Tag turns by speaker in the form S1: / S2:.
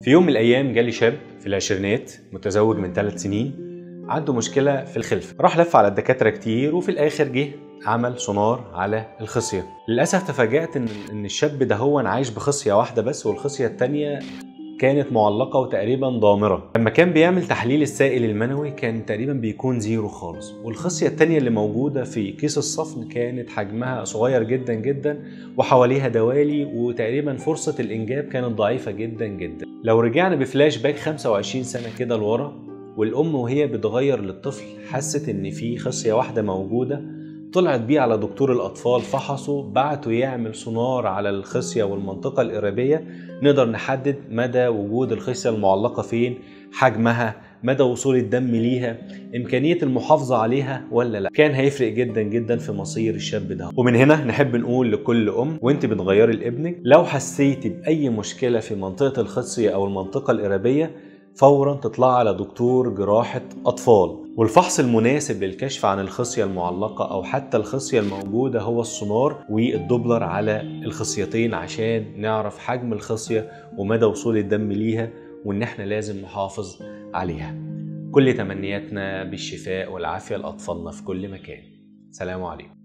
S1: في يوم من الايام جالي شاب في العشرينات متزوج من ثلاث سنين عنده مشكله في الخلفه راح لف على الدكاتره كتير وفي الاخر جه عمل سونار على الخصيه للاسف تفاجات ان ان الشاب ده هو عايش بخصيه واحده بس والخصيه الثانيه كانت معلقة وتقريبا ضامرة لما كان بيعمل تحليل السائل المنوي كان تقريبا بيكون زيرو خالص والخصية التانية اللي موجودة في كيس الصفن كانت حجمها صغير جدا جدا وحواليها دوالي وتقريبا فرصة الإنجاب كانت ضعيفة جدا جدا لو رجعنا بفلاش باك 25 سنة كده لورا والأم وهي بتغير للطفل حست إن في خصية واحدة موجودة طلعت بيه على دكتور الأطفال فحصه بعته يعمل سونار على الخصية والمنطقة القرابية نقدر نحدد مدى وجود الخصية المعلقة فين حجمها مدى وصول الدم ليها إمكانية المحافظة عليها ولا لا كان هيفرق جدا جدا في مصير الشاب ده ومن هنا نحب نقول لكل أم وانت بتغيري لابنك لو حسيتي بأي مشكلة في منطقة الخصية أو المنطقة القرابية فورا تطلع على دكتور جراحة أطفال والفحص المناسب للكشف عن الخصية المعلقة أو حتى الخصية الموجودة هو السونار والدوبلر على الخصيتين عشان نعرف حجم الخصية ومدى وصول الدم ليها وإن احنا لازم نحافظ عليها كل تمنياتنا بالشفاء والعافية لأطفالنا في كل مكان سلام عليكم